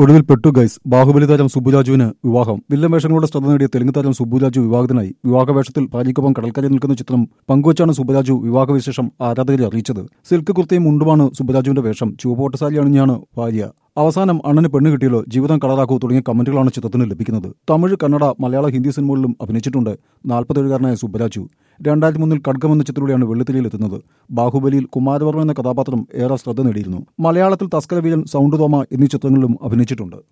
ഒടുവിൽ പെട്ടു ഗൈസ് ബാഹുബലി താരം സുബുരാജുവിന് വിവാഹം വില്ലൻ വേഷങ്ങളുടെ ശ്രദ്ധ നേടിയ തെലുങ്ക് താരം സുബുരാജു വിവാഹത്തിനായി വിവാഹവേഷത്തിൽ ഭാര്യയ്ക്കൊപ്പം കടൽക്കരയിൽ നിൽക്കുന്ന ചിത്രം പങ്കുവച്ചാണ് സുബരാജു വിവാഹവിശേഷം ആരാധകരെ അറിയിച്ചത് സിൽക്ക് കുർത്തയും മുണ്ടുമാണ് സുബരാജുവിന്റെ വേഷം ചുവപ്പോട്ടസാരി അണിഞ്ഞാണ് ഭാര്യ അവസാനം അണ്ണന് പെണ്ണ് കിട്ടിയല്ലോ ജീവിതം കളറാക്കൂ തുടങ്ങിയ കമന്റുകളാണ് ചിത്രത്തിന് ലഭിക്കുന്നത് തമിഴ് കന്നഡ മലയാള ഹിന്ദി സിനിമകളിലും അഭിനയിച്ചിട്ടുണ്ട് നാൽപ്പത്തേഴുകാരനായ സുബരാജു രണ്ടായിരത്തി മൂന്നിൽ ഖഡ്ഗം എന്ന ചിത്രത്തിലൂടെയാണ് വെള്ളിത്തിരിയിൽ എത്തുന്നത് ബാഹുബലിയിൽ കുമാരവർമ്മ എന്ന കഥാപാത്രം ഏറെ ശ്രദ്ധ നേടിയിരുന്നു മലയാളത്തിൽ തസ്കര വീരൻ സൗണ്ട് തോമ എന്നീ ചിത്രങ്ങളിലും അഭിനയിച്ചിട്ടുണ്ട്